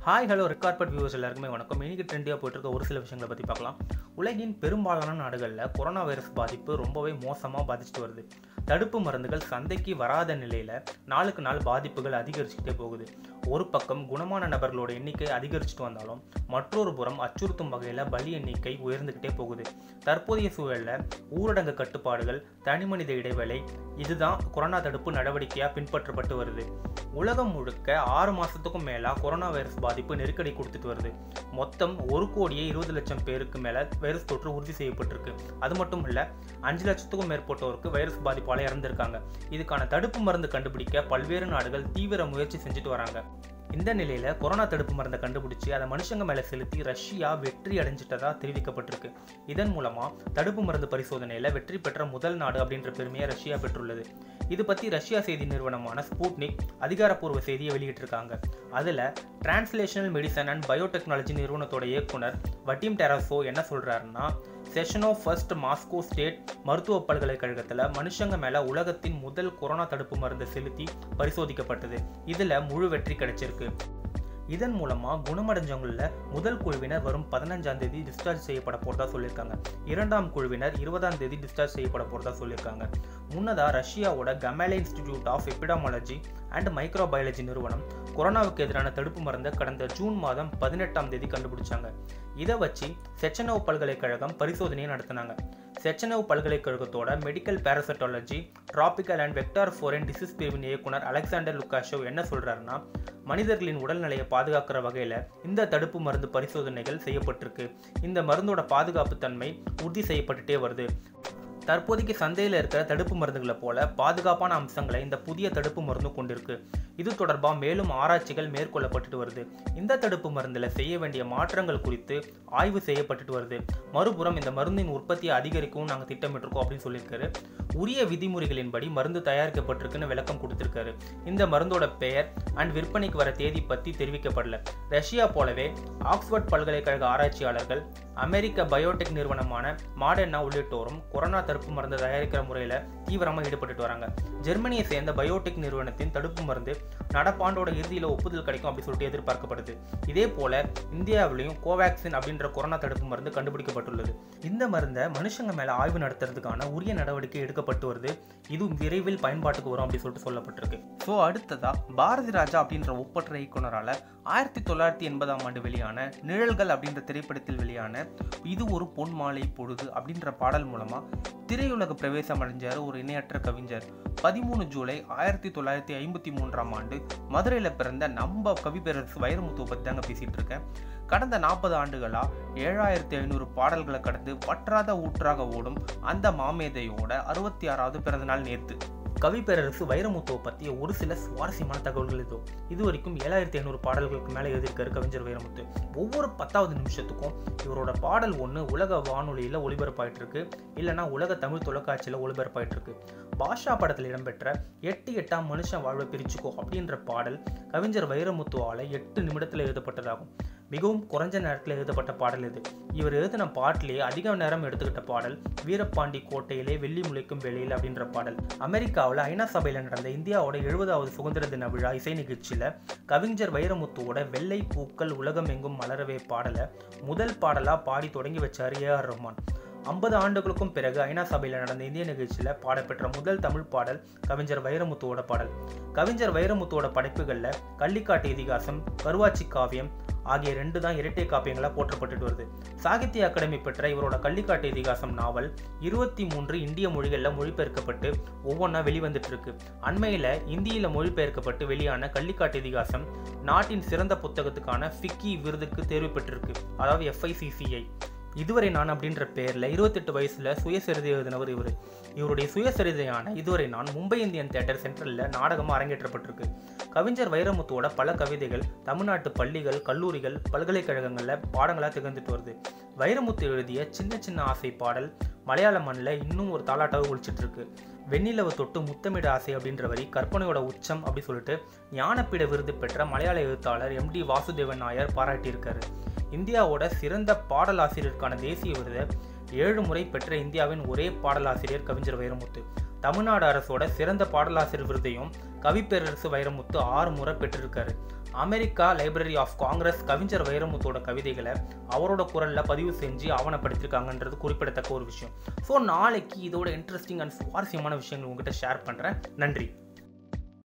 hi hello ரெக்கார்பட் viewers எல்லாருக்குமே வணக்கம் இன்னைக்கு ட்ரெண்டியாக போயிட்டு இருக்க ஒரு சில விஷயங்களை பற்றி பார்க்கலாம் உலகின் பெரும்பாலான நாடுகளில் கொரோனா வைரஸ் பாதிப்பு ரொம்பவே மோசமாக பாதிச்சுட்டு வருது தடுப்பு மருந்துகள் சந்தைக்கு வராத நிலையில் நாளுக்கு நாள் பாதிப்புகள் அதிகரிச்சுக்கிட்டே போகுது ஒரு பக்கம் குணமான நபர்களோட எண்ணிக்கை அதிகரிச்சுட்டு வந்தாலும் மற்றொரு புறம் அச்சுறுத்தும் வகையில் பலி எண்ணிக்கை உயர்ந்துக்கிட்டே போகுது தற்போதைய சூழலில் ஊரடங்கு கட்டுப்பாடுகள் தனிமனித இடைவேளை இதுதான் கொரோனா தடுப்பு நடவடிக்கையாக பின்பற்றப்பட்டு வருது உலகம் முழுக்க ஆறு மாதத்துக்கும் மேலே கொரோனா வைரஸ் பாதிப்பு நெருக்கடி கொடுத்துட்டு வருது மொத்தம் ஒரு கோடியே இருபது லட்சம் பேருக்கு மேலே வைரஸ் தொற்று உறுதி செய்யப்பட்டிருக்கு அது மட்டும் இல்லை அஞ்சு லட்சத்துக்கும் மேற்பட்டோருக்கு வைரஸ் பாதிப்பால் இறந்திருக்காங்க இதுக்கான தடுப்பு மருந்து கண்டுபிடிக்க பல்வேறு நாடுகள் தீவிர முயற்சி செஞ்சுட்டு வராங்க இந்த நிலையில கொரோனா தடுப்பு மருந்தை கண்டுபிடிச்சு அதை மனுஷங்க மேல செலுத்தி ரஷ்யா வெற்றி அடைஞ்சிட்டதா தெரிவிக்கப்பட்டிருக்கு இதன் மூலமா தடுப்பு மருந்து பரிசோதனையில வெற்றி பெற்ற முதல் நாடு அப்படின்ற பெருமையை ரஷ்யா பெற்றுள்ளது இது பத்தி ரஷ்யா செய்தி நிறுவனமான ஸ்பூட்னிக் அதிகாரப்பூர்வ செய்தியை வெளியிட்டிருக்காங்க அதுல டிரான்ஸ்லேஷனல் மெடிசன் அண்ட் பயோடெக்னாலஜி நிறுவனத்தோட இயக்குனர் வட்டிம் டெராசோ என்ன சொல்றாருன்னா செஷனோ ஃபர்ஸ்ட் மாஸ்கோ ஸ்டேட் மருத்துவ பல்கலைக்கழகத்தில் மனுஷங்க மேலே உலகத்தின் முதல் கொரோனா தடுப்பு மருந்து செலுத்தி பரிசோதிக்கப்பட்டது இதில் முழு வெற்றி கிடைச்சிருக்கு இதன் மூலமாக குணமடைஞ்சவங்களில் முதல் குழுவினர் வரும் பதினஞ்சாம் தேதி டிஸ்சார்ஜ் செய்யப்பட போகிறதா சொல்லியிருக்காங்க இரண்டாம் குழுவினர் இருபதாம் தேதி டிஸ்சார்ஜ் செய்யப்பட போகிறதா சொல்லியிருக்காங்க முன்னதாக ரஷ்யாவோட Gamaleya institute of epidemiology and microbiology நிறுவனம் கொரோனாவுக்கு எதிரான தடுப்பு மருந்தை கடந்த ஜூன் மாதம் பதினெட்டாம் தேதி கண்டுபிடிச்சாங்க இதை வச்சு செச்சனோவ் பல்கலைக்கழகம் பரிசோதனையை நடத்தினாங்க செச்சனோவ் பல்கலைக்கழகத்தோட medical parasitology tropical and vector borne disease பிரிவின் இயக்குனர் அலெக்சாண்டர் லுக்காஷோ என்ன சொல்றாருன்னா மனிதர்களின் உடல்நிலையை பாதுகாக்கிற வகையில் இந்த தடுப்பு மருந்து பரிசோதனைகள் செய்யப்பட்டிருக்கு இந்த மருந்தோட பாதுகாப்பு தன்மை உறுதி செய்யப்பட்டுட்டே வருது தற்போதைக்கு சந்தையில் இருக்கிற தடுப்பு மருந்துகளை போல பாதுகாப்பான அம்சங்களை இந்த புதிய தடுப்பு மருந்து கொண்டிருக்கு இது தொடர்பாக மேலும் ஆராய்ச்சிகள் மேற்கொள்ளப்பட்டுட்டு வருது இந்த தடுப்பு மருந்தில் செய்ய வேண்டிய மாற்றங்கள் குறித்து ஆய்வு செய்யப்பட்டுட்டு வருது மறுபுறம் இந்த மருந்தின் உற்பத்தியை அதிகரிக்கவும் நாங்கள் திட்டமிட்டிருக்கோம் அப்படின்னு சொல்லியிருக்காரு உரிய விதிமுறைகளின்படி மருந்து தயாரிக்கப்பட்டிருக்குன்னு விளக்கம் கொடுத்திருக்காரு இந்த மருந்தோட பெயர் அண்ட் விற்பனைக்கு வர தேதி பற்றி தெரிவிக்கப்படல ரஷ்யா போலவே ஆக்ஸ்போர்ட் பல்கலைக்கழக ஆராய்ச்சியாளர்கள் அமெரிக்க பயோடெக் நிறுவனமான மாடர்னா உள்ளிட்டோரும் கொரோனா தடுப்பு மருந்து தயாரிக்கிற முறையில் தீவிரமாக ஈடுபட்டு வராங்க ஜெர்மனியை சேர்ந்த பயோடெக் நிறுவனத்தின் தடுப்பு மருந்து நடப்பாண்டோட இறுதியில் ஒப்புதல் கிடைக்கும் அப்படின்னு சொல்லிட்டு எதிர்பார்க்கப்படுது இதே போல இந்தியாவிலையும் கோவேக்சின் அப்படின்ற கொரோனா தடுப்பு மருந்து கண்டுபிடிக்கப்பட்டுள்ளது இந்த மருந்தை மனுஷங்க மேல ஆய்வு நடத்துறதுக்கான உரிய நடவடிக்கை எடுக்கப்பட்டு வருது இது விரைவில் பயன்பாட்டுக்கு வரும் அப்படின்னு சொல்லிட்டு சொல்லப்பட்டிருக்கு ஸோ அடுத்ததா பாரதி ராஜா அப்படின்ற ஒப்பற்ற இயக்குனரால ஆயிரத்தி தொள்ளாயிரத்தி எண்பதாம் ஆண்டு வெளியான நிழல்கள் அப்படின்ற திரைப்படத்தில் வெளியான இது ஒரு பொன் மாலை பொழுது அப்படின்ற பாடல் மூலமா திரையுலக பிரவேசம் அடைஞ்சார் ஒரு இணையற்ற கவிஞர் பதிமூணு ஜூலை ஆயிரத்தி தொள்ளாயிரத்தி ஐம்பத்தி மூன்றாம் ஆண்டு மதுரையில் பிறந்த நம்ம கவிப்பேரரசு வைரமுத்துவை பற்றி தாங்க பேசிகிட்டு இருக்கேன் கடந்த நாற்பது ஆண்டுகளா ஏழாயிரத்தி ஐநூறு பாடல்களை கடந்து வற்றாத ஊற்றாக ஓடும் அந்த மாமேதையோட அறுபத்தி ஆறாவது பிறந்தநாள் நேர்த்து கவிப்பேரரசு வைரமுத்துவை பற்றிய ஒரு சில சுவாரஸ்யமான தகவல்கள் இதோ இது வரைக்கும் ஏழாயிரத்தி ஐநூறு பாடல்களுக்கு மேலே எழுதியிருக்காரு கவிஞர் வைரமுத்து ஒவ்வொரு பத்தாவது நிமிஷத்துக்கும் இவரோட பாடல் ஒன்று உலக வானொலியில் ஒளிபரப்பாயிட்டு இருக்கு இல்லைனா உலக தமிழ் தொலைக்காட்சியில் ஒளிபரப்பாயிட்டு இருக்கு பாஷா படத்தில் இடம்பெற்ற எட்டு எட்டாம் மனுஷன் வாழ்வை பிரிச்சுக்கோ அப்படின்ற பாடல் கவிஞர் வைரமுத்துவால் எட்டு நிமிடத்தில் எழுதப்பட்டதாகும் மிகவும் குறைஞ்ச நேரத்தில் எழுதப்பட்ட பாடல் இது இவர் எழுதின பாட்டிலேயே அதிக நேரம் எடுத்துக்கிட்ட பாடல் வீரபாண்டி கோட்டையிலே வெள்ளி முளைக்கும் வெளியில் அப்படின்ற பாடல் அமெரிக்காவில் ஐநா சபையில் நடந்த இந்தியாவோட எழுபதாவது சுதந்திர தின விழா இசை நிகழ்ச்சியில் கவிஞர் வைரமுத்துவோட வெள்ளை பூக்கள் உலகம் எங்கும் மலரவே பாடலை முதல் பாடலாக பாடி தொடங்கி வச்சார் ஏ ஆர் ரஹ்மான் ஐம்பது ஆண்டுகளுக்கும் பிறகு ஐநா சபையில் நடந்த இந்திய நிகழ்ச்சியில் பாடப்பெற்ற முதல் தமிழ் பாடல் கவிஞர் வைரமுத்துவோட பாடல் கவிஞர் வைரமுத்துவோட படைப்புகளில் கள்ளிக்காட்டு இதிகாசம் கருவாச்சி காவியம் ஆகிய ரெண்டு தான் இரட்டை காப்பியங்களாக போற்றப்பட்டுட்டு வருது சாகித்ய அகாடமி பெற்ற இவரோட கள்ளிக்காட்டு இதிகாசம் நாவல் இருபத்தி மூன்று இந்திய மொழிகளில் மொழிபெயர்க்கப்பட்டு ஒவ்வொன்றா வெளிவந்துட்டு இருக்கு அண்மையில் இந்தியில் மொழிபெயர்க்கப்பட்டு வெளியான கள்ளிக்காட்டு இதிகாசம் நாட்டின் சிறந்த புத்தகத்துக்கான ஃபிக்கி விருதுக்கு தேர்வு பெற்றிருக்கு அதாவது எஃப்ஐசிசிஐ இதுவரை நான் அப்படின்ற பேரில் இருபத்தெட்டு வயசில் சுயசரிதை எழுதினவர் இவர் இவருடைய சுயசரிதையான இதுவரை நான் மும்பை இந்தியன் தேட்டர் சென்ட்ரலில் நாடகமாக அரங்கேற்றப்பட்டிருக்கு கவிஞர் வைரமுத்துவோட பல கவிதைகள் தமிழ்நாட்டு பள்ளிகள் கல்லூரிகள் பல்கலைக்கழகங்களில் பாடங்களாக திகழ்ந்துட்டு வருது வைரமுத்து எழுதிய சின்ன சின்ன ஆசை பாடல் மலையாள மண்ணில் இன்னும் ஒரு தாலாட்டாக ஒழிச்சிட்டு இருக்கு வெண்ணிலவு தொட்டு முத்தமிட ஆசை அப்படின்ற வரி கற்பனையோட உச்சம் அப்படி சொல்லிட்டு ஞானப்பீட விருது பெற்ற மலையாள எழுத்தாளர் எம் டி வாசுதேவன் நாயர் பாராட்டியிருக்காரு இந்தியாவோட சிறந்த பாடலாசிரியருக்கான தேசிய விருதை ஏழு முறை பெற்ற இந்தியாவின் ஒரே பாடலாசிரியர் கவிஞர் வைரமுத்து தமிழ்நாடு அரசோட சிறந்த பாடலாசிரியர் விருதையும் கவிப்பேரரசு வைரமுத்து ஆறு முறை பெற்றிருக்காரு அமெரிக்கா லைப்ரரி ஆஃப் காங்கிரஸ் கவிஞர் வைரமுத்தோட கவிதைகளை அவரோட குரலில் பதிவு செஞ்சு ஆவணப்படுத்திருக்காங்கன்றது குறிப்பிடத்தக்க ஒரு விஷயம் ஸோ நாளைக்கு இதோட இன்ட்ரெஸ்டிங் அண்ட் சுவாரஸ்யமான விஷயங்கள் உங்ககிட்ட ஷேர் பண்ணுறேன் நன்றி